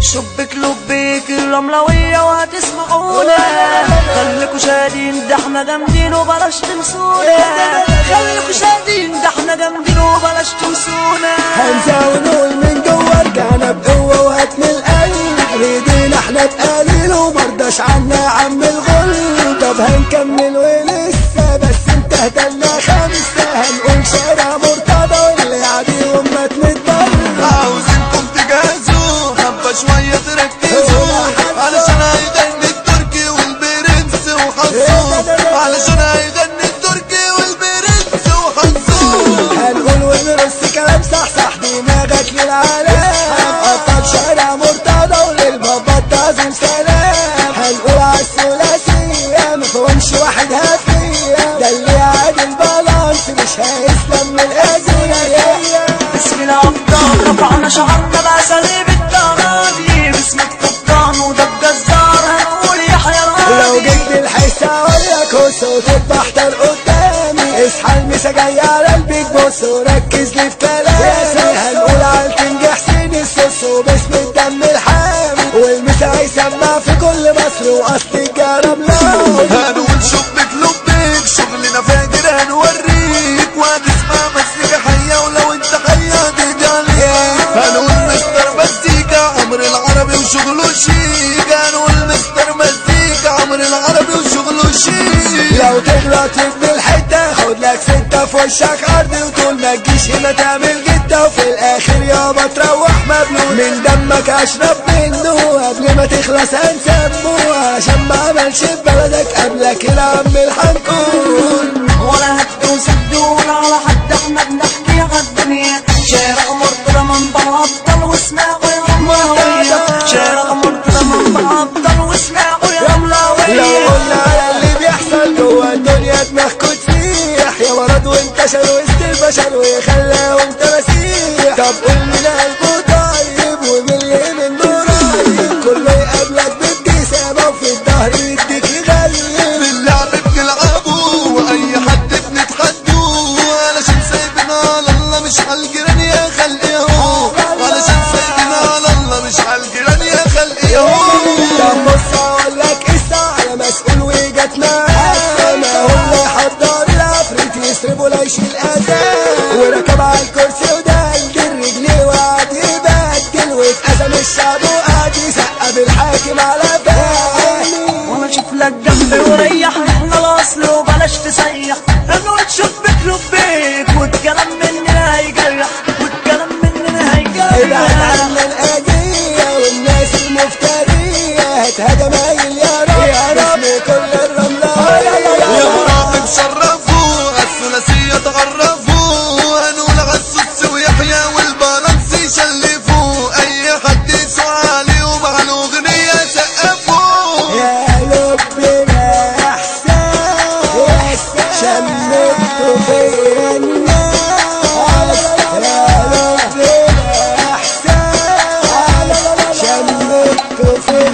شبك لبيك الرملوية وهتسمعونا خليكوا شادين ده احنا جامدين وبلاش تنسونا خليكوا شادين ده احنا جامدين وبلاش تنسونا همزة ونقول من جوا رجعنا بقوة وهات من القلب ريدينا احنا تقاليل ومرضاش عنا عم الغل طب هنكمل ولسه بس انت هدلنا خمسة هنقول شارع مرتضى واللي عليهم ما تنضل عاوزينكم تجهزوا حبة شوية تركزوا علشان هيغني التركي والبرنس وحظوظ علشان هيغني التركي والبرنس وحظوظ هنقول ونرص كلام صح صح دماغك للعالم أبطال شارع مرتضى وللبابا تعظيم سلام هنقول عالثلاثية مفهومش واحد هفية ده اللي عادل بالانس مش هيسلم من الأذية باسم الأبطال رفعنا شعرنا بأساليب التغادي باسم القبطان وده الجزار هنقول يحيى لو الغالي جيت الحس اقولك هس وتبقى احضر قدامي اصحى المسا جاي على البيج بوس وركز لي في كلامي هنقول على الكينج حسين السوس وباسم الدم الحامي والمسا هيسمع في كل مصر واصل الجرب لو هنقول شبك لبك شغلنا فاجر هنوريك وهتسمع مزيكا حية ولو انت حية تهدي عليك هنقول مستر مزيكا عمر العربي وشغله شيك هنقول مستر مزيكا عمر العربي وشغله شيك لو تغلط في ابن الحتة خد لك ستة في وشك أرض وطول ما تجيش هنا تعمل جدة وفي الآخر يابا تروح مبلول من دمك أشرب منه قبل ما تخلص هنسمه عشان ما عملش في بلدك قبلك العم الحنكون ولا هد وسد ولا على حد احنا بنحكي عالدنيا شارع مرتضى منبر أبطال واسمها غير رملاوية شارع مرتضى منبر أبطال واسمها غير لو رملاوية قلنا على اللي بيحصل جوا الدنيا دماغكوا تسيح يا مرض وانتشر وسط البشر ويخلى وانت مسيح طب قول مين قلبه طيب ومين اللي منه رايب كله يقابلك بابتسامة وفي الظهر يديك يغلب باللعب بنلعبه واي حد بنتحدوا علشان سايبنا على الله مش عالجيران يا خلقي اهو علشان سايبنا على الله مش عالجيران يا خلقي اهو طب بص اقول لك قصة على مسؤول وجت معاه ما هم يحضر العفريت يسربوا لا يشيل اذى وركب على الكرسي ودلدل رجليه وقعد يبدل واتقسم الشعب وقعد يسقف الحاكم على بالي وانا اشوف لك جنبي وريح احنا الاصل وبلاش تسيح انه تشوف بك لبيك والكلام مننا هيجرح والكلام مننا ابعد هيجرح عنا الأذية والناس المفترية هتهدم عيل يا رب يا رب كل الرملة يا مراقب شرفوا الثلاثية تعرفوا هنقول عالسوس ويحيى والبالانس يشلفوا اي حد يسعى عليهم على الاغنية سقفوا يا لبنا احساس شمته في الناس يا لبنا احساس شمته في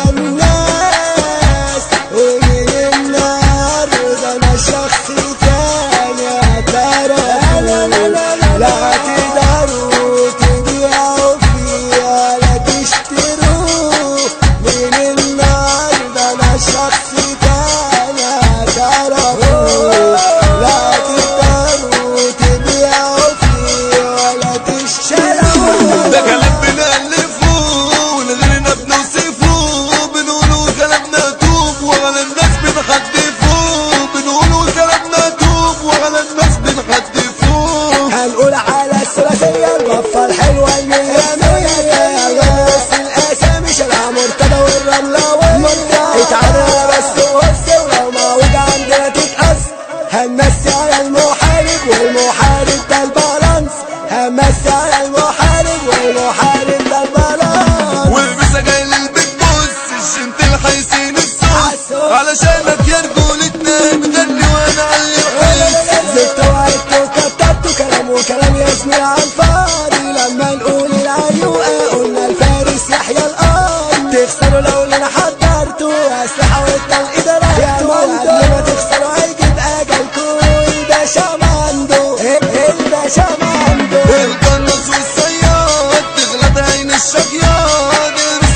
الناس ومن النهارده انا شخص تاني اعترف لا تقدروا تبيعوا فيه ولا تشتروه من النهارده انا شخص تاني اعترفوا لا تقدروا تبيعوا فيه ولا تشتروه ده كلام بنألفه ولغيرنا بنوصفه بنقوله كلامنا توب وعلى الناس بنحدفه بنقوله كلامنا توب وعلى الناس بنحدفه هنقول على الثلاثية الوفة الحلوة المية مية بس الأسامي شارع مرتضى والرملة اتعرى بس وهس ولو موجود عندنا تتقص هنمسي على المحارب والمحارب ده البالانس هنمسي على المحارب والمحارب ده البالانس والبسها جاي للبيت بص الشنت الحيسين الصوص علشانك يا رجولتنا بغني وانا علي الحس زدت وعدت وكتبت كلام وكلام يسمع عن فاضي لما نقول العيوقة قلنا الفارس يحيى الأرض تخسروا لو اللي انا حضرته أسلحة والتنقيد رحتوا قبل ما تخسروا هيجيب أجلكوا الباشا ماندو الباشا ماندو القناص والصياد تغلط عين الشقياد البس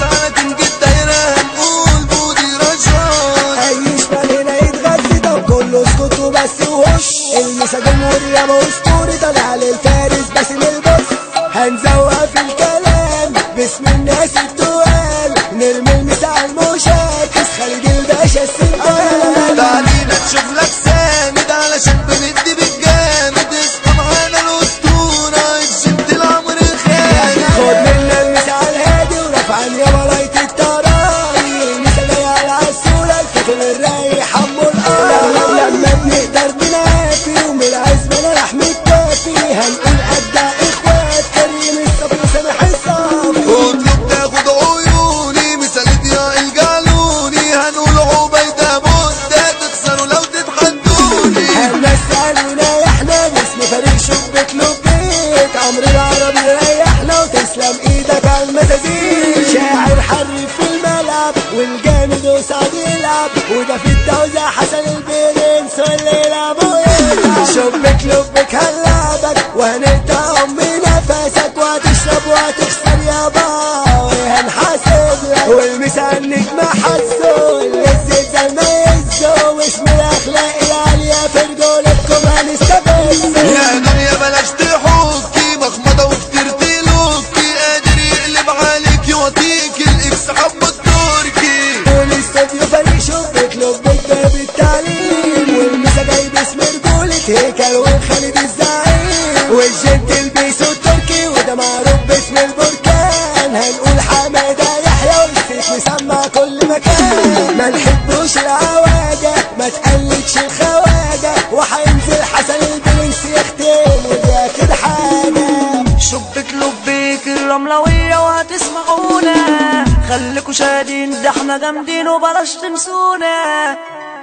يابا وهنحاسب لك والمسا النجم حسون الزيت زي ما يزو واسم الاخلاق العالية في رجولتكم هنستفز يا دنيا بلاش تحكي مخمضة وكتير تلوكي قادر يقلب عليك يوطيك الاكس حب التركي والاستوديو فريق شوف بيطلب باب التعليم والمسا جاي باسم رجولة هيكل وخالد الزعيم والجنت البيسو التركي وده معروف باسم البركان هنقول حمادة يحيى والسيف مسمع كل مكان ما نحبوش العواجة ما تقلدش الخواجة وهينزل حسن البلنس يختم وده كده حاجة شبك لبيك الرملوية وهتسمعونا خليكوا شاهدين ده احنا جامدين وبلاش تنسونا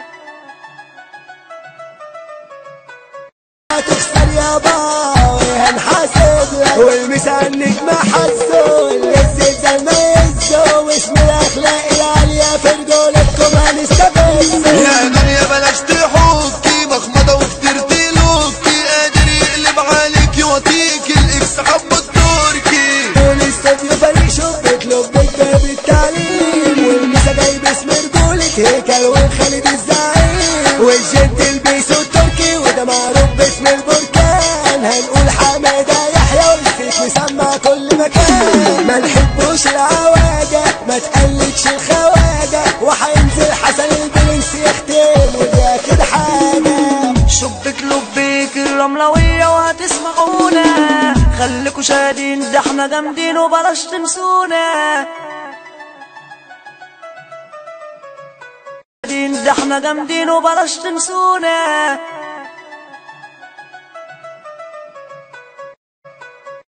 هتخسر يابا وهنحاسب لك والمسا النجم حسون الزيت زي ما يزو واسم الاخلاق العالية في رجولتكم هنستفز يا دنيا بلاش تحكي مخمضة وكتير تلوكي قادر يقلب عليك يوطيك الاكس حب التركي والاستوديو فريق شوف بيطلب باب التعليم والمسا جاي باسم رجولة هيكل وخالد الزعيم والجد البيسو التركي وده معروف باسم البركان هنقول حمادة يحيى والسيف مسمع كل مكان ما نحبوش العواجة ما تقلدش الخواجة وهينزل حسن البلنس يختم وده كده حاجة شبك لبيك الرملوية وهتسمعونا خليكوا شاهدين ده احنا جامدين وبلاش تنسونا ده احنا جامدين وبلاش تنسونا